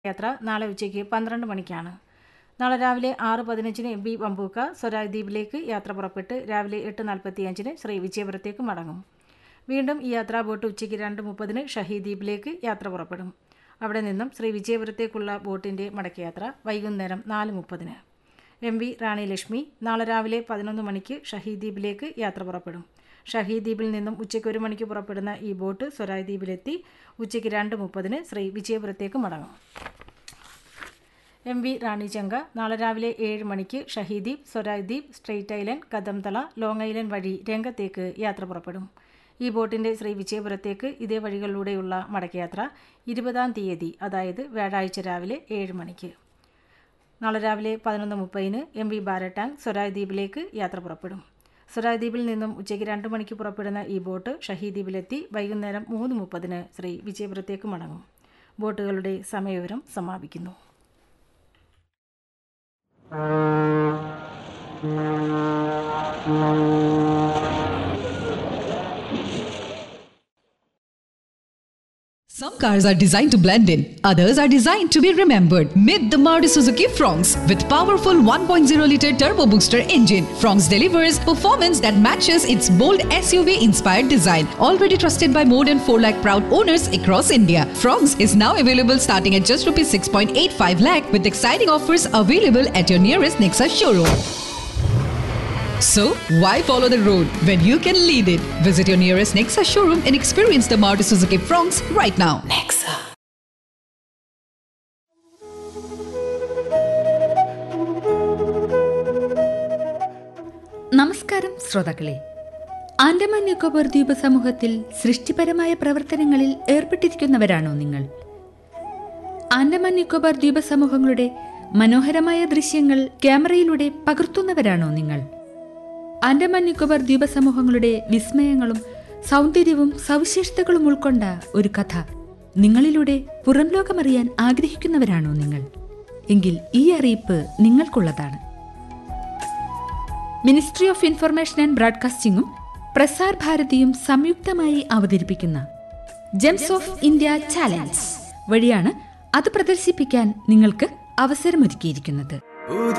യാത്ര നാളെ ഉച്ചയ്ക്ക് പന്ത്രണ്ട് മണിക്കാണ് നാളെ രാവിലെ ആറ് പതിനഞ്ചിന് എം ബി ബംബൂക്ക സ്വരാജ് ദ്വീപിലേക്ക് യാത്ര പുറപ്പെട്ട് രാവിലെ എട്ട് നാൽപ്പത്തിയഞ്ചിന് ശ്രീ വിജയപുരത്തേക്ക് മടങ്ങും വീണ്ടും ഈ യാത്രാ ബോട്ട് ഉച്ചയ്ക്ക് രണ്ട് മുപ്പതിന് ഷഹീദ് ദ്വീപിലേക്ക് യാത്ര പുറപ്പെടും അവിടെ നിന്നും ശ്രീ വിജയപുരത്തേക്കുള്ള ബോട്ടിൻ്റെ മടക്കയാത്ര വൈകുന്നേരം നാല് മുപ്പതിന് എം വി റാണി ലക്ഷ്മി നാളെ രാവിലെ പതിനൊന്ന് മണിക്ക് ഷഹീദ് ദ്വീപിലേക്ക് യാത്ര പുറപ്പെടും ഷഹീദ് ദ്വീപിൽ നിന്നും ഉച്ചയ്ക്ക് ഒരു മണിക്ക് പുറപ്പെടുന്ന ഈ ബോട്ട് സ്വരാജ് ദ്വീപിലെത്തി ഉച്ചയ്ക്ക് രണ്ട് മുപ്പതിന് ശ്രീ വിജയപുരത്തേക്ക് മടങ്ങും എം വി റാണി ചങ്ക നാളെ രാവിലെ ഏഴ് മണിക്ക് Shaheed Dweep Swaraj Dweep strait island Kadamtala long island വഴി രംഗത്തേക്ക് യാത്ര പുറപ്പെടും ഈ ബോട്ടിൻ്റെ ശ്രീ വിജയപുരത്തേക്ക് ഇതേ വഴികളിലൂടെയുള്ള മടക്കയാത്ര ഇരുപതാം തീയതി അതായത് വ്യാഴാഴ്ച രാവിലെ ഏഴ് മണിക്ക് നാളെ രാവിലെ പതിനൊന്ന് മുപ്പതിന് എം വി ബാരട്ടാങ് സ്വരാജ് ദ്വീപിലേക്ക് യാത്ര പുറപ്പെടും സ്വരാജ് ദ്വീപിൽ നിന്നും ഉച്ചയ്ക്ക് രണ്ട് മണിക്ക് പുറപ്പെടുന്ന ഈ ബോട്ട് ഷഹീദ് ദ്വീപിലെത്തി വൈകുന്നേരം മൂന്ന് മുപ്പതിന് ശ്രീ വിജയപുരത്തേക്ക് മടങ്ങും ബോട്ടുകളുടെ സമയവിവരം സമാപിക്കുന്നു Some cars are designed to blend in, others are designed to be remembered. Meet the Maruti Suzuki Fronx with powerful 1.0 liter turbo booster engine. Fronx delivers performance that matches its bold SUV inspired design. Already trusted by more than 4 lakh proud owners across India. Fronx is now available starting at just rupees 6.85 lakh with exciting offers available at your nearest Nexa showroom. So, why follow the road when you can lead it? Visit your nearest Nexa showroom and experience the Maruti Suzuki Fronx right now. Nexa. നമസ്കാരം ശ്രോതാക്കളെ ആൻഡമാൻ നിക്കോബാർ ദ്വീപ സമൂഹത്തിൽ സൃഷ്ടിപരമായ പ്രവർത്തനങ്ങളിൽ ഏർപ്പെട്ടിരിക്കുന്നവരാണോ നിങ്ങൾ ആൻഡമാൻ നിക്കോബാർ ദ്വീപ സമൂഹങ്ങളുടെ മനോഹരമായ ദൃശ്യങ്ങൾ ക്യാമറയിലൂടെ പകർത്തുന്നവരാണോ നിങ്ങൾ ആൻഡമാൻ നിക്കോബാർ ദ്വീപ സമൂഹങ്ങളുടെ വിസ്മയങ്ങളും സൗന്ദര്യവും സവിശേഷതകളും ഉൾക്കൊണ്ട ഒരു കഥ നിങ്ങളിലൂടെ പുറം ലോകമറിയാൻ ആഗ്രഹിക്കുന്നവരാണോ നിങ്ങൾ എങ്കിൽ ഈ അറിയിപ്പ് നിങ്ങൾക്കുള്ളതാണ് മിനിസ്ട്രി ഓഫ് ഇൻഫർമേഷൻ ആൻഡ് ബ്രോഡ്കാസ്റ്റിംഗും പ്രസാർ ഭാരതിയും സംയുക്തമായി അവതരിപ്പിക്കുന്ന ജെംസ് ഓഫ് ഇന്ത്യ ചാലഞ്ച് വഴിയാണ് അത് പ്രദർശിപ്പിക്കാൻ നിങ്ങൾക്ക് അവസരമൊരുക്കിയിരിക്കുന്നത് പുതിയ